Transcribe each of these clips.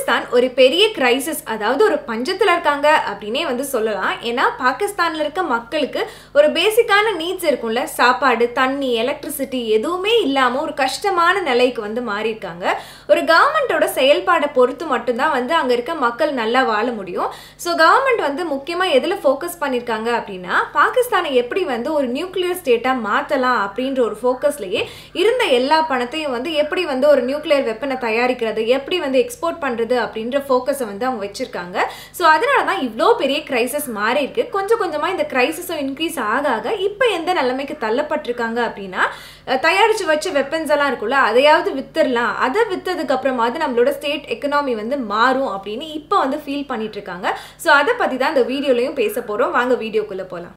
பாகிஸ்தான் ஒரு பெரிய கிரைசிஸ் அதாவது ஒரு பஞ்சத்தில் இருக்காங்க அப்படின்னே வந்து சொல்லலாம் ஏன்னா பாகிஸ்தானில் இருக்க மக்களுக்கு ஒரு பேசிக்கான நீட்ஸ் இருக்கும்ல சாப்பாடு தண்ணி எலக்ட்ரிசிட்டி எதுவுமே இல்லாமல் ஒரு கஷ்டமான நிலைக்கு வந்து மாறி இருக்காங்க ஒரு கவர்மெண்ட்டோட செயல்பாடை பொறுத்து மட்டும்தான் வந்து அங்கே இருக்க மக்கள் நல்லா வாழ முடியும் ஸோ கவர்மெண்ட் வந்து முக்கியமாக எதில் ஃபோக்கஸ் பண்ணியிருக்காங்க அப்படின்னா பாகிஸ்தானை எப்படி வந்து ஒரு நியூக்ளியர் ஸ்டேட்டாக மாற்றலாம் அப்படின்ற ஒரு ஃபோக்கஸ்லேயே இருந்த எல்லா பணத்தையும் வந்து எப்படி வந்து ஒரு நியூக்ளியர் வெப்பனை தயாரிக்கிறது எப்படி வந்து எக்ஸ்போர்ட் பண்ணுறது அப்படின்ற ஃபோக்கஸை வந்து அவங்க வச்சுருக்காங்க ஸோ அதனால தான் இவ்வளோ பெரிய கிரைசிஸ் மாறி இருக்கு கொஞ்சம் கொஞ்சமாக இந்த கிரைசிஸும் இன்க்ரீஸ் ஆக ஆக இப்போ எந்த நிலைமைக்கு தள்ளப்பட்டிருக்காங்க அப்படின்னா அஹ், தயாரிச்சு வச்ச வெப்பன்ஸ் எல்லாம் இருக்குல்ல அதையாவது வித்துடலாம் அதை வித்ததுக்கு அப்புறமாவது நம்மளோட ஸ்டேட் எக்கனாமி வந்து மாறும் அப்படின்னு இப்போ வந்து ஃபீல் பண்ணிட்டு இருக்காங்க ஸோ அதை பற்றி தான் இந்த வீடியோலையும் பேச போகிறோம் வாங்க வீடியோக்குள்ளே போகலாம்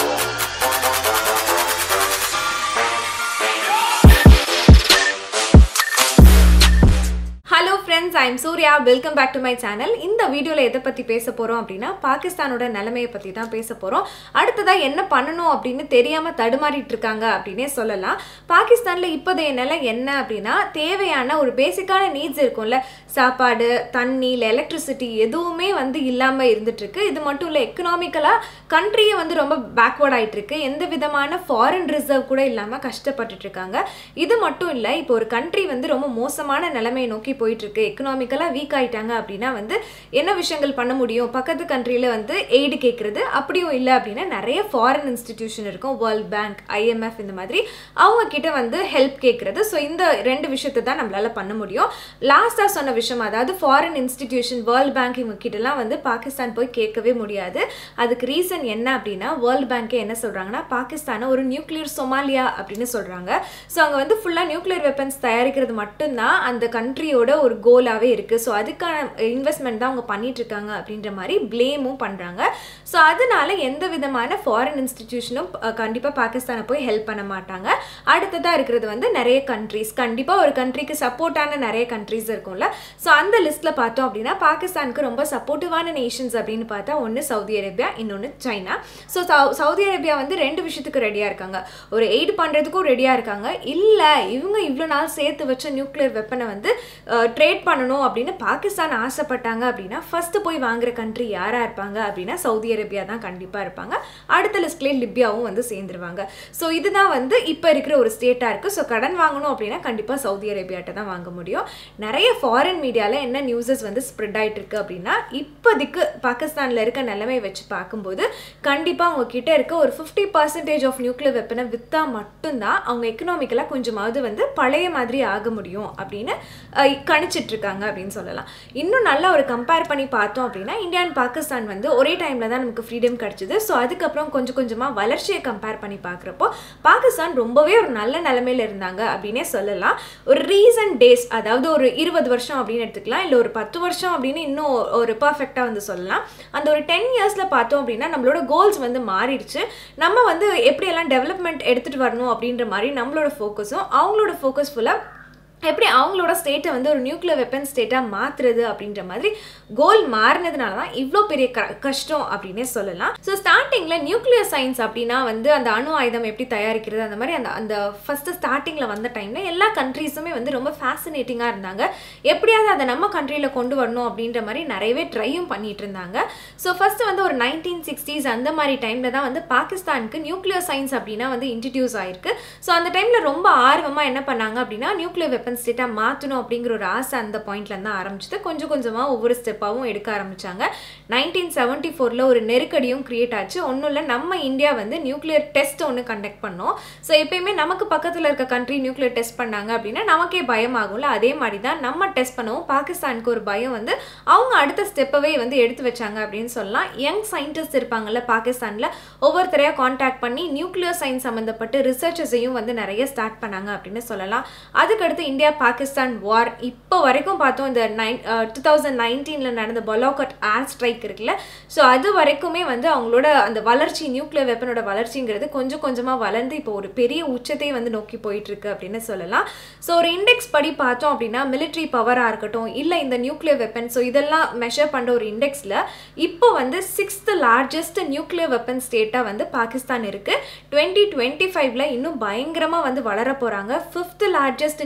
hello friends I'm Surya welcome back to my channel இந்த வீடியோவில் எதை பற்றி பேச போகிறோம் அப்படின்னா பாகிஸ்தானோட நிலைமையை பற்றி தான் பேச போகிறோம் அடுத்ததாக என்ன பண்ணணும் அப்படின்னு தெரியாமல் தடுமாறிட்டு இருக்காங்க அப்படின்னே சொல்லலாம் பாகிஸ்தானில் இப்போதைய நிலை என்ன அப்படின்னா தேவையான ஒரு பேசிக்கான நீட்ஸ் இருக்கும்ல சாப்பாடு தண்ணி இல்லை எலக்ட்ரிசிட்டி எதுவுமே வந்து இல்லாமல் இருந்துட்டுருக்கு இது மட்டும் இல்லை எக்கனாமிக்கலாக கண்ட்ரியே வந்து ரொம்ப பேக்வர்ட் ஆயிட்டு இருக்கு எந்த விதமான ஃபாரின் ரிசர்வ் கூட இல்லாமல் கஷ்டப்பட்டுட்டு இருக்காங்க இது மட்டும் இல்லை இப்போ ஒரு கண்ட்ரி வந்து ரொம்ப மோசமான நிலைமையை நோக்கி போயிட்டு இருக்கு எக்கனாமிக்கலாக வீக் ஆயிட்டாங்க அப்படின்னா வந்து என்ன விஷயங்கள் பண்ண முடியும் பக்கத்து கண்ட்ரியில் வந்து எய்டு கேட்குறது அப்படியும் இல்லை அப்படின்னா நிறைய ஃபாரின் இன்ஸ்டிடியூஷன் இருக்கும் வேர்ல்ட் பேங்க் ஐஎம்எஃப் இந்த மாதிரி அவங்க கிட்ட வந்து ஹெல்ப் கேட்குறது ஸோ இந்த ரெண்டு விஷயத்தை தான் நம்மளால பண்ண முடியும் லாஸ்ட்டாக சொன்ன விஷயம் அதாவது ஃபாரின் இன்ஸ்டிடியூஷன் வேர்ல்ட் பேங்க் இவங்க கிட்டலாம் வந்து பாகிஸ்தான் போய் கேட்கவே முடியாது அதுக்கு ரீசன் என்ன அப்படின்னா வேர்ல்ட் பேங்க்கே என்ன சொல்கிறாங்கன்னா பாகிஸ்தானை ஒரு நியூக்ளியர் சொமாலியா அப்படின்னு சொல்கிறாங்க ஸோ அங்கே வந்து ஃபுல்லாக நியூக்ளியர் வெப்பன்ஸ் தயாரிக்கிறது மட்டும்தான் அந்த கண்ட்ரியோட ஒரு கோலாகவே இருக்குது ஸோ அதுக்கான இன்வெஸ்ட்மெண்ட் தான் அவங்க பண்ணிட்டு இருக்காங்க அப்படின்ற மாதிரி ப்ளேமும் பண்ணுறாங்க ஸோ அதனால எந்த விதமான ஃபாரின் இன்ஸ்டிடியூஷனும் கண்டிப்பாக பாகிஸ்தானை போய் ஹெல்ப் பண்ண மாட்டாங்க அடுத்ததாக இருக்கிறது வந்து நிறைய கண்ட்ரீஸ் கண்டிப்பாக ஒரு கண்ட்ரிக்கு சப்போர்ட்டான நிறைய கண்ட்ரீஸ் இருக்கும்ல ஸோ அந்த லிஸ்ட்டில் பார்த்தோம் அப்படின்னா பாகிஸ்தானுக்கு ரொம்ப சப்போர்ட்டிவான நேஷன்ஸ் அப்படின்னு பார்த்தா ஒன்று சவுதி அரேபியா இன்னொன்று சைனா ஸோ சவுதி அரேபியா வந்து ரெண்டு விஷயத்துக்கு ரெடியாக இருக்காங்க ஒரு எய்டு பண்ணுறதுக்கும் ரெடியாக இருக்காங்க இல்லை இவங்க இவ்வளோ நாள் சேர்த்து வச்ச நியூக்ளியர் வெப்பனை வந்து ட்ரேட் பண்ணணும் அப்படின்னு பாகிஸ்தான் ஆசைப்பட்டாங்க அப்படின்னா ஃபஸ்ட்டு போய் வாங்குற கண்ட்ரி யாராக இருப்பாங்க அப்படின்னா சவுதி அரேபியா தான் கண்டிப்பாக இருப்பாங்க அடுத்த லிஸ்ட்லேயே லிபியாவும் வந்து சேர்ந்துருவாங்க ஸோ இதுதான் வந்து இப்போ இருக்கிற ஒரு ஸ்டேட்டாக இருக்குது ஸோ கடன் வாங்கணும் அப்படின்னா கண்டிப்பாக சவுதி அரேபியாட்ட தான் வாங்க முடியும் நிறைய ஃபாரின் மீடியாவில் என்ன நியூஸஸ் வந்து ஸ்ப்ரெட் ஆகிட்டு இருக்கு அப்படின்னா இப்போதைக்கு பாகிஸ்தானில் இருக்க நிலைமை வச்சு பார்க்கும்போது கண்டிப்பாக அவங்க கிட்ட இருக்க ஒரு ஃபிஃப்டி பர்சன்டேஜ் ஆஃப் நியூக்ளியர் வெப்பனை விற்றா மட்டும்தான் அவங்க எக்கனாமிக்கலாக கொஞ்சமாவது வந்து பழைய மாதிரி ஆக முடியும் அப்படின்னு அஹ், கணிச்சிட்டு இருக்காங்க அப்படின்னு சொல்லலாம் இன்னும் நல்லா ஒரு கம்பேர் பண்ணி பார்த்தோம் அப்படின்னா இந்தியா அண்ட் பாகிஸ்தான் வந்து ஒரே டைமில் தான் நமக்கு ஃப்ரீடம் கிடச்சிது ஸோ அதுக்கப்புறம் கொஞ்சம் கொஞ்சமாக வளர்ச்சியை கம்பேர் பண்ணி பார்க்குறப்போ பாகிஸ்தான் ரொம்பவே ஒரு நல்ல நிலமையில இருந்தாங்க அப்படின்னே சொல்லலாம் ஒரு ரீசன்ட் டேஸ் அதாவது ஒரு இருபது வருஷம் அப்படின்னு எடுத்துக்கலாம் இல்லை ஒரு பத்து வருஷம் அப்படின்னு இன்னும் ஒரு பர்ஃபெக்டாக வந்து சொல்லலாம் அந்த ஒரு டென் இயர்ஸில் பார்த்தோம் அப்படின்னா நம்மளோட கோல்ஸ் வந்து மாறிடுச்சு நம்ம வந்து எப்படியெல்லாம் டெவலப்மெண்ட் எடுத்துகிட்டு வரணும் அப்படின்ற மாதிரி நம்மளோட ஃபோக்கஸும் அவங்களோட ஃபோக்கஸ் ஃபுல்லாக எப்படி அவங்களோட ஸ்டேட்டை வந்து ஒரு நியூக்ளியர் வெப்பன் ஸ்டேட்டாக மாற்றுறது அப்படின்ற மாதிரி கோல் மாறினதுனால தான் இவ்வளோ பெரிய க கஷ்டம் அப்படின்னே சொல்லலாம் ஸோ ஸ்டார்டிங்கில் நியூக்ளியர் சயின்ஸ் அப்படின்னா வந்து அந்த அணு ஆயுதம் எப்படி தயாரிக்கிறது அந்த மாதிரி அந்த அந்த ஃபஸ்ட்டு ஸ்டார்டிங்கில் வந்த டைமில் எல்லா கண்ட்ரீஸுமே வந்து ரொம்ப ஃபேசினேட்டிங்காக இருந்தாங்க எப்படியாவது அதை நம்ம கண்ட்ரியில் கொண்டு வரணும் அப்படின்ற மாதிரி நிறையவே ட்ரையும் பண்ணிட்டு இருந்தாங்க ஸோ ஃபஸ்ட்டு வந்து ஒரு நைன்டீன் சிக்ஸ்டீஸ் அந்த மாதிரி டைமில் தான் வந்து பாகிஸ்தானுக்கு நியூக்ளியர் சயின்ஸ் அப்படின்னா வந்து இன்ட்ரடியூஸ் ஆயிருக்கு ஸோ அந்த டைமில் ரொம்ப ஆர்வமாக என்ன பண்ணாங்க அப்படின்னா நியூக்ளியர் வெப்பன் ஸ்டேட்டாக மாற்றணும் அப்படிங்கிற ஒரு ஆசை அந்த பாயிண்ட்லேருந்து தான் ஆரம்பிச்சது கொஞ்சம் கொஞ்சமாக ஒவ்வொரு ஸ்டெப்பாகவும் எடுக்க ஆரம்பிச்சாங்க நைன்டீன் செவன்ட்டி ஃபோரில் ஒரு நெருக்கடியும் கிரியேட் ஆச்சு ஒன்றும் இல்லை நம்ம இந்தியா வந்து நியூக்ளியர் டெஸ்ட் ஒன்று கண்டக்ட் பண்ணோம் ஸோ எப்பயுமே நமக்கு பக்கத்தில் இருக்க கண்ட்ரி நியூக்ளியர் டெஸ்ட் பண்ணாங்க அப்படின்னா நமக்கே பயம் ஆகும்ல அதே மாதிரி தான் நம்ம டெஸ்ட் பண்ணவும் பாகிஸ்தானுக்கு ஒரு பயம் வந்து அவங்க அடுத்த ஸ்டெப்பவே வந்து எடுத்து வச்சாங்க அப்படின்னு சொல்லலாம் யங் சயின்டிஸ்ட் இருப்பாங்கல்ல பாகிஸ்தானில் ஒவ்வொருத்தரையாக காண்டாக்ட் பண்ணி நியூக்ளியர் சயின்ஸ் சம்மந்தப்பட்ட ரிசர்ச்சஸையும் வந்து நிறைய ஸ்டார்ட் பண்ணாங்க அப்படின்னு சொல்லலாம் அதுக்கடுத்து இந்தியா பாகிஸ்தான் வார் இப்போ வரைக்கும் பார்த்தோம் இந்த நைன் டூ தௌசண்ட் நைன்டீனில் நடந்த பொலோகட் ஏர் ஸ்ட்ரைக் இருக்குல்ல ஸோ அது வரைக்குமே வந்து அவங்களோட அந்த வளர்ச்சி நியூக்ளியர் வெப்பனோட வளர்ச்சிங்கிறது கொஞ்சம் கொஞ்சமாக வளர்ந்து இப்போ ஒரு பெரிய உச்சத்தை வந்து நோக்கி போயிட்டு இருக்கு அப்படின்னு சொல்லலாம் ஸோ ஒரு இண்டெக்ஸ் படி பார்த்தோம் அப்படின்னா மிலிட்ரி பவராக இருக்கட்டும் இல்லை இந்த நியூக்ளியர் வெப்பன் ஸோ இதெல்லாம் மெஷர் பண்ணுற ஒரு இண்டெக்ஸில் இப்போ வந்து சிக்ஸ்த் லார்ஜஸ்ட் நியூக்ளியர் வெப்பன் ஸ்டேட்டாக வந்து பாகிஸ்தான் இருக்குது டுவெண்ட்டி டுவெண்ட்டி ஃபைவ்ல இன்னும் பயங்கரமாக வந்து வளர போகிறாங்க fifth largest nuclear weapon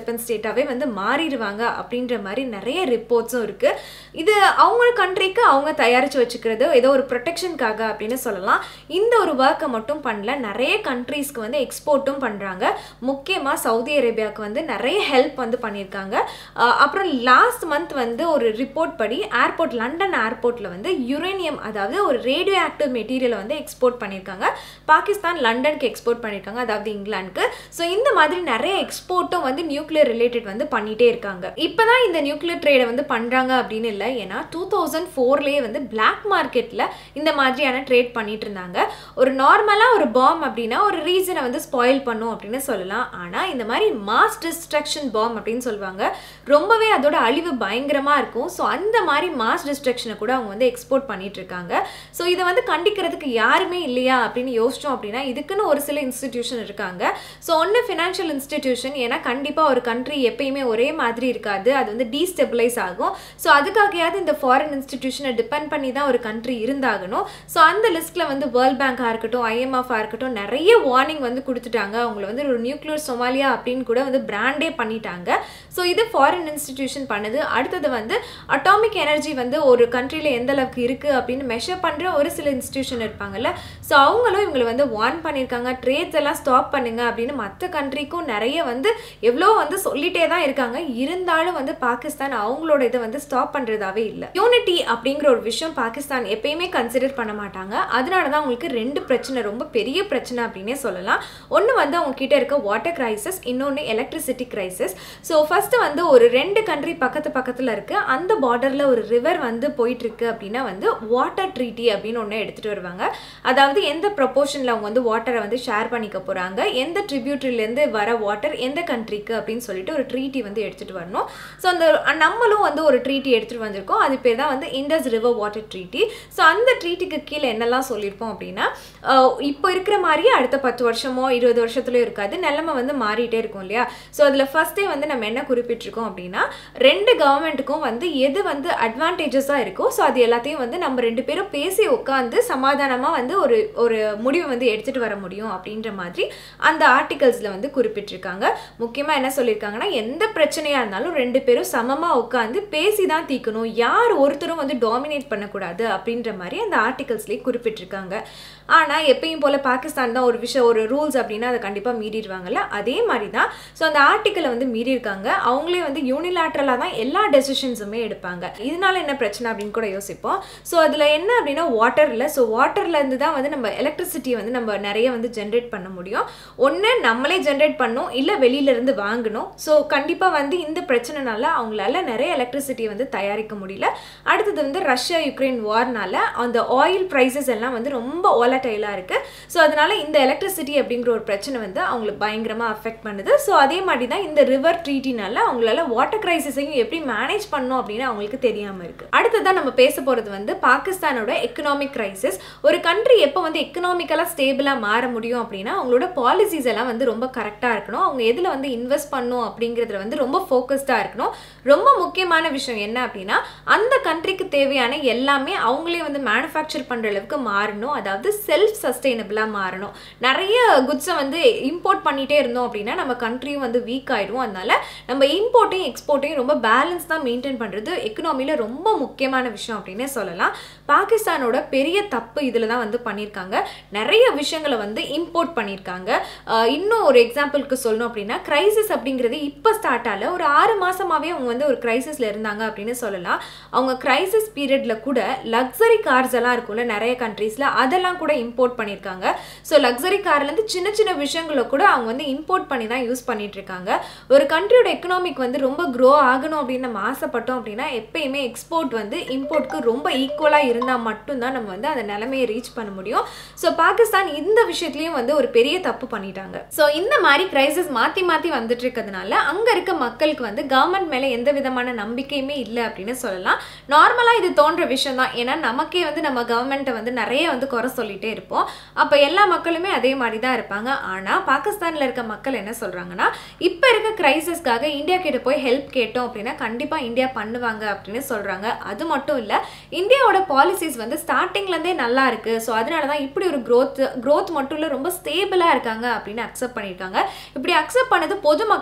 weapon ஸ்டேட்டாகவே வந்து மாறிடுவாங்க அப்படின்ற மாதிரி நிறைய ரிப்போர்ட்ஸும் இருக்குது இது அவங்க கண்ட்ரிக்கு அவங்க தயாரித்து வச்சுக்கிறது ஏதோ ஒரு ப்ரொடெக்ஷனுக்காக அப்படின்னு சொல்லலாம் இந்த ஒரு ஒர்க்கை மட்டும் பண்ணல நிறைய கண்ட்ரீஸ்க்கு வந்து எக்ஸ்போர்ட்டும் பண்ணுறாங்க முக்கியமாக சவுதி அரேபியாவுக்கு வந்து நிறைய ஹெல்ப் வந்து பண்ணியிருக்காங்க அஹ் அப்புறம் லாஸ்ட் மந்த் வந்து ஒரு ரிப்போர்ட் படி ஏர்போர்ட் லண்டன் ஏர்போர்ட்டில் வந்து யுரேனியம் அதாவது ஒரு ரேடியோ ஆக்டிவ் மெட்டீரியலை வந்து எக்ஸ்போர்ட் பண்ணியிருக்காங்க பாகிஸ்தான் லண்டனுக்கு எக்ஸ்போர்ட் பண்ணியிருக்காங்க அதாவது இங்கிலாந்துக்கு ஸோ இந்த மாதிரி நிறைய எக்ஸ்போர்ட்டும் வந்து நியூக்ளியர் ரிலேட்டட் வந்து பண்ணிட்டே இருக்காங்க இப்போ தான் இந்த நியூக்ளியர் ட்ரேடை வந்து பண்ணுறாங்க அப்படின்னு இல்லை ஏன்னா டூ தௌசண்ட் ஃபோர்லேயே வந்து பிளாக் மார்க்கெட்டில் இந்த மாதிரியான ட்ரேட் பண்ணிட்டு இருந்தாங்க ஒரு நார்மலாக ஒரு பாம் அப்படின்னா ஒரு ரீசனை வந்து ஸ்பாயில் பண்ணும் அப்படின்னு சொல்லலாம் ஆனால் இந்த மாதிரி மாஸ் டிஸ்ட்ரக்ஷன் பாம் அப்படின்னு சொல்லுவாங்க ரொம்பவே அதோட அழிவு பயங்கரமாக இருக்கும் ஸோ அந்த மாதிரி மாஸ் டிஸ்ட்ரக்ஷனை கூட அவங்க வந்து எக்ஸ்போர்ட் பண்ணிட்டு இருக்காங்க ஸோ இதை வந்து கண்டிக்கிறதுக்கு யாருமே இல்லையா அப்படின்னு யோசிச்சோம் அப்படின்னா இதுக்குன்னு ஒரு சில இன்ஸ்டிடியூஷன் இருக்காங்க ஸோ ஒன்று ஃபினான்ஷியல் இன்ஸ்டிடியூஷன் ஏன்னா கண்டிப்பாக ஒரு கண்ட்ரி எப்பயுமே ஒரே மாதிரி இருக்காது அது வந்து டீஸ்டெபிளைஸ் ஆகும் ஸோ அதுக்காகையாவது இந்த ஃபாரின் இன்ஸ்டிடியூஷனை டிபெண்ட் பண்ணி தான் ஒரு கண்ட்ரி இருந்தாகணும் ஸோ அந்த லிஸ்ட்டில் வந்து வேர்ல்ட் பேங்காக இருக்கட்டும் ஐஎம்எஃபாக இருக்கட்டும் நிறைய வார்னிங் வந்து கொடுத்துட்டாங்க அவங்கள வந்து ஒரு நியூக்ளியர் சொமாலியா அப்படின்னு கூட வந்து பிராண்டே பண்ணிட்டாங்க ஸோ இது ஃபாரின் இன்ஸ்டிடியூஷன் பண்ணுது அடுத்தது வந்து அட்டாமிக் எனர்ஜி வந்து ஒரு கண்ட்ரியில் எந்த அளவுக்கு இருக்குது அப்படின்னு மெஷர் பண்ணுற ஒரு சில இன்ஸ்டிடியூஷன் இருப்பாங்கல்ல ஸோ அவங்களும் இவங்களை வந்து வார்ன் பண்ணியிருக்காங்க ட்ரேட்ஸ் எல்லாம் ஸ்டாப் பண்ணுங்க அப்படின்னு மற்ற கண்ட்ரிக்கும் நிறைய வந்து எவ்வளோ வந்து சொல்லிட்டே தான் இருக்காங்க இருந்தாலும் வந்து பாகிஸ்தான் அவங்களோட இதை வந்து ஸ்டாப் பண்ணுறதாவே இல்லை யூனிட்டி அப்படிங்கிற ஒரு விஷயம் பாகிஸ்தான் எப்பயுமே கன்சிடர் பண்ண மாட்டாங்க அதனால தான் அவங்களுக்கு ரெண்டு பிரச்சனை ரொம்ப பெரிய பிரச்சனை அப்படின்னே சொல்லலாம் ஒன்று வந்து அவங்க கிட்ட இருக்க வாட்டர் கிரைசிஸ் இன்னொன்று எலக்ட்ரிசிட்டி கிரைசிஸ் ஸோ ஃபஸ்ட்டு வந்து ஒரு ரெண்டு கண்ட்ரி பக்கத்து பக்கத்தில் இருக்குது அந்த பார்டரில் ஒரு ரிவர் வந்து போயிட்டுருக்கு அப்படின்னா வந்து வாட்டர் ட்ரீட்டி அப்படின்னு ஒன்று எடுத்துகிட்டு வருவாங்க அதாவது எந்த ப்ரொபோர்ஷனில் அவங்க வந்து வாட்டரை வந்து ஷேர் பண்ணிக்க போகிறாங்க எந்த ட்ரிபியூட்ரிலேருந்து வர வாட்டர் எந்த கண்ட்ரிக்கு அப்படின்னு சொல்லிட்டு ஒரு ட்ரீட்டி வந்து எடுத்துகிட்டு வரணும் ஸோ அந்த நம்மளும் வந்து ஒரு ட்ரீட்டி எடுத்துகிட்டு வந்திருக்கோம் அது பேர் தான் வந்து Indus river water treaty so அந்த ட்ரீட்டிக்கு கீழே என்னெல்லாம் சொல்லியிருப்போம் அப்படின்னா அஹ், இப்போ இருக்கிற மாதிரியே அடுத்த பத்து வருஷமோ இருபது வருஷத்துலையும் இருக்காது நிலைமை வந்து மாறிட்டே இருக்கும் இல்லையா ஸோ அதில் ஃபஸ்ட்டே வந்து நம்ம என்ன குறிப்பிட்டிருக்கோம் அப்படின்னா ரெண்டு கவர்மெண்ட்டுக்கும் வந்து எது வந்து அட்வான்டேஜஸாக இருக்கோ ஸோ அது எல்லாத்தையும் வந்து நம்ம ரெண்டு பேரும் பேசி உட்காந்து சமாதானமாக வந்து ஒரு ஒரு முடிவை வந்து எடுத்துகிட்டு வர முடியும் அப்படின்ற மாதிரி அந்த ஆர்டிகல்ஸில் வந்து குறிப்பிட்டிருக்காங்க முக்கியமாக என்ன சொல்லியிருக்காங்கன்னா எந்த பிரச்சனையாக இருந்தாலும் ரெண்டு பேரும் சமமாக உட்காந்து பேசி தான் தீர்க்கணும் யார் ஒருத்தரும் வந்து டாமினேட் பண்ணக்கூடாது அப்படின்ற மாதிரி அந்த ஆர்டிகல்ஸ்லேயே குறிப்பிட்டிருக்காங்க ஆனால் எப்பயும் போல் பாகிஸ்தான் தான் ஒரு விஷயம் ஒரு ரூல்ஸ் அப்படின்னா அதை கண்டிப்பாக மீறிடுவாங்கல்ல அதே மாதிரி தான் ஸோ அந்த ஆர்டிக்கலை வந்து மீறியிருக்காங்க அவங்களே வந்து யூனிலாட்ரலாக தான் எல்லா டெசிஷன்ஸுமே எடுப்பாங்க இதனால என்ன பிரச்சனை அப்படின்னு கூட யோசிப்போம் ஸோ அதில் என்ன அப்படின்னா வாட்டரில் ஸோ வாட்டர்லேருந்து தான் வந்து நம்ம எலக்ட்ரிசிட்டியை வந்து நம்ம நிறைய வந்து ஜென்ரேட் பண்ண முடியும் ஒன்று நம்மளே ஜென்ரேட் பண்ணணும் இல்லை வெளியிலேருந்து வாங்கணும் ஸோ கண்டிப்பாக வந்து இந்த பிரச்சனைனால அவங்களால நிறைய எலக்ட்ரிசிட்டியை வந்து தயாரிக்க முடியல அடுத்தது வந்து ரஷ்யா யுக்ரைன் வார்னால அந்த ஆயில் ப்ரைஸஸ் எல்லாம் வந்து ரொம்ப ஓலட்டைலாக இருக்குது ஸோ அதனால இந்த எலக்ட்ரிசிட்டி அப்படிங்கிற ஒரு பிரச்சனை வந்து அவங்களுக்கு பயங்கரமாக அஃபெக்ட் பண்ணுது ஸோ அதே மாதிரி தான் இந்த ரிவர் ட்ரீட்டினால அவங்களால வாட்டர் கிரைசிஸையும் எப்படி மேனேஜ் பண்ணணும் அப்படின்னு அவங்களுக்கு தெரியாமல் இருக்குது அடுத்ததான் நம்ம பேச போகிறது வந்து பாகிஸ்தானோட எக்கனாமிக் கிரைசிஸ் ஒரு கண்ட்ரி எப்போ வந்து எக்கனாமிக்கலாக ஸ்டேபிளாக மாற முடியும் அப்படின்னா அவங்களோட பாலிசிஸ் எல்லாம் வந்து ரொம்ப கரெக்டாக இருக்கணும் அவங்க எதில் வந்து இன்வெஸ்ட் பண்ணும் அப்படிங்கிறதுல வந்து ரொம்ப ஃபோக்கஸ்டாக இருக்கணும் ரொம்ப முக்கியமான விஷயம் என்ன அப்படின்னா அந்த கண்ட்ரிக்கு தேவையான எல்லாமே அவங்களே வந்து மேனுஃபேக்சர் பண்ணுற அளவுக்கு மாறணும் அதாவது செல்ஃப் சஸ்டைனபிளாக மாறணும் நிறைய குட்ஸை வந்து இம்போர்ட் பண்ணிகிட்டே இருந்தோம் அப்படின்னா நம்ம கண்ட்ரியும் வந்து வீக் ஆயிடும் அதனால நம்ம இம்போர்ட்டையும் எக்ஸ்போர்ட்டையும் ரொம்ப பேலன்ஸ் தான் மெயின்டைன் பண்ணுறது எக்கனாமியில் ரொம்ப முக்கியமான விஷயம் அப்படின்னே சொல்லலாம் பாகிஸ்தானோட பெரிய தப்பு இதில் தான் வந்து பண்ணியிருக்காங்க நிறைய விஷயங்களை வந்து இம்போர்ட் பண்ணியிருக்காங்க ஆஹ் இன்னும் ஒரு எக்ஸாம்பிளுக்கு சொல்லணும் அப்படின்னா கிரைசிஸ் அப்படிங்கிறது இப்போ ஸ்டார்ட் ஆகல ஒரு ஆறு மாசமாவே அவங்க வந்து ஒரு கிரைசிஸ்ல இருந்தாங்க அப்படின்னு சொல்லலாம் அவங்க கிரைசிஸ் பீரியட்ல கூட லக்ஸரி கார்ஸ் எல்லாம் இருக்கும்ல நிறைய கண்ட்ரீஸ்ல அதெல்லாம் கூட இம்போர்ட் பண்ணியிருக்காங்க ஸோ லக்ஸரி கார்லேருந்து சின்ன சின்ன விஷயங்களை கூட அவங்க வந்து இம்போர்ட் பண்ணி தான் யூஸ் பண்ணிட்டு இருக்காங்க ஒரு கண்ட்ரியோட எக்கனாமிக் வந்து ரொம்ப க்ரோ ஆகணும் அப்படின்னு நம்ம ஆசைப்பட்டோம் அப்படின்னா எப்பயுமே எக்ஸ்போர்ட் வந்து இம்போர்ட்க்கு ரொம்ப ஈக்குவலாக இருந்தால் மட்டும்தான் நம்ம வந்து அந்த நிலைமையை ரீச் பண்ண முடியும் ஸோ பாகிஸ்தான் இந்த விஷயத்துலையும் வந்து ஒரு பெரிய தப்பு பண்ணிட்டாங்க ஸோ இந்த மாதிரி கிரைசிஸ் மாற்றி மாற்றி வந்துட்டு இருக்கிறதுனால அங்கே இருக்க மக்களுக்கு வந்து கவர்மெண்ட் மேலே எந்த விதமான நம்பிக்கையுமே இல்லை அப்படின்னு சொல்லலாம் நார்மலாக இது தோன்ற விஷயம் தான் ஏன்னா நமக்கே வந்து நம்ம கவர்மெண்ட்டை வந்து நிறைய வந்து குறை சொல்லிட்டே இருப்போம் அப்போ எல்லா மக்களுமே அதே மாதிரி தான் இருப்பாங்க ஆனால் பாகிஸ்தானில் இருக்க மக்கள் என்ன சொல்கிறாங்கன்னா இப்போ இருக்க கிரைசிஸ்க்காக இந்தியா கிட்ட போய் ஹெல்ப் கேட்டோம் அப்படின்னா கண்டிப்பாக இந்தியா பண்ணுவாங்க அப்படின்னு சொல்கிறாங்க அது மட்டும் இல்லை இந்தியாவோட பாலிசிஸ் வந்து ஸ்டார்டிங்லேருந்தே நல்லா இருக்கு ஸோ அதனால தான் இப்படி ஒரு growth growth மட்டும் இல்லை ரொம்ப ஸ்டேபிளாக இருக்காங்க அப்படின்னு அக்செப்ட் பண்ணியிருக்காங்க இப்படி அக்செப்ட் பண்ணது பொதுமக்கள்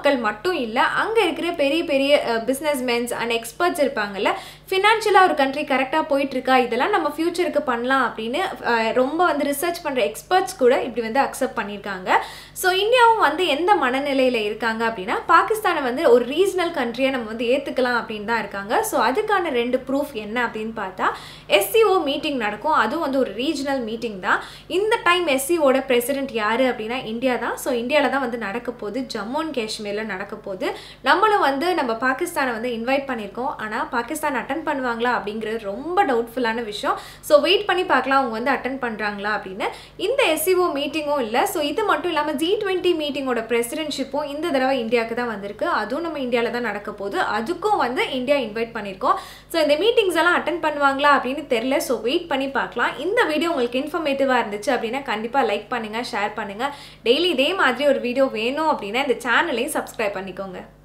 மக்கள் மட்டும் இல்லை அங்கே இருக்கிற பெரிய பெரிய பிஸ்னஸ்மென்ஸ் அண்ட் எக்ஸ்பர்ட்ஸ் இருப்பாங்கல்ல ஃபினான்ஷியலாக ஒரு கண்ட்ரி கரெக்டாக போயிட்டுருக்கா இதெல்லாம் நம்ம ஃப்யூச்சருக்கு பண்ணலாம் அப்படின்னு அஹ், ரொம்ப வந்து ரிசர்ச் பண்ணுற எக்ஸ்பர்ட்ஸ் கூட இப்படி வந்து அக்செப்ட் பண்ணியிருக்காங்க ஸோ இந்தியாவும் வந்து எந்த மனநிலையில் இருக்காங்க அப்படின்னா பாகிஸ்தானை வந்து ஒரு ரீஜனல் கண்ட்ரியை நம்ம வந்து ஏற்றுக்கலாம் அப்படின்னு தான் இருக்காங்க ஸோ அதுக்கான ரெண்டு ப்ரூஃப் என்ன அப்படின்னு பார்த்தா எஸ்சிஓ மீட்டிங் நடக்கும் அதுவும் வந்து ஒரு ரீஜனல் மீட்டிங் தான் இந்த டைம் எஸ்சிஓட பிரசிடென்ட் யார் அப்படின்னா இந்தியா தான் ஸோ இந்தியாவில் தான் வந்து நடக்க போகுது ஜம்மு அண்ட் காஷ்மீரில் நடக்க போகுது நம்மளும் வந்து நம்ம பாகிஸ்தானை வந்து இன்வைட் பண்ணியிருக்கோம் ஆனால் பாகிஸ்தான் அட்டன் பண்ணுவாங்களா அப்படிங்கிறது ரொம்ப டவுட்ஃபுல்லான விஷயம் ஸோ வெயிட் பண்ணி பார்க்கலாம் அவங்க வந்து அட்டன் பண்ணுறாங்களா அப்படின்னு இந்த எஸ்சிஓ மீட்டிங்கும் இல்லை ஸோ இது மட்டும் இல்லாமல் ஜி டுவெண்ட்டி மீட்டிங்கோட பிரசிடென்ட்ஷிப்பும் இந்த தடவை இந்தியாவுக்கு தான் வந்திருக்கு அதுவும் நம்ம இந்தியாவில் தான் நடக்க போகுது அதுக்கும் வந்து இந்தியா இன்வைட் பண்ணியிருக்கோம் ஸோ இந்த மீட்டிங்ஸ் எல்லாம் அட்டன் பண்ணுவாங்களா அப்படின்னு தெரில ஸோ வெயிட் பண்ணி பார்க்கலாம் இந்த வீடியோ உங்களுக்கு இன்ஃபர்மேட்டிவாக இருந்துச்சு அப்படின்னா கண்டிப்பாக லைக் பண்ணுங்கள் ஷேர் பண்ணுங்கள் டெய்லி இதே மாதிரி ஒரு வீடியோ வேணும் அப்படின்னா இந்த சேனலையும் சப்ஸ்கிரைப் பண்ணிக்கோங்க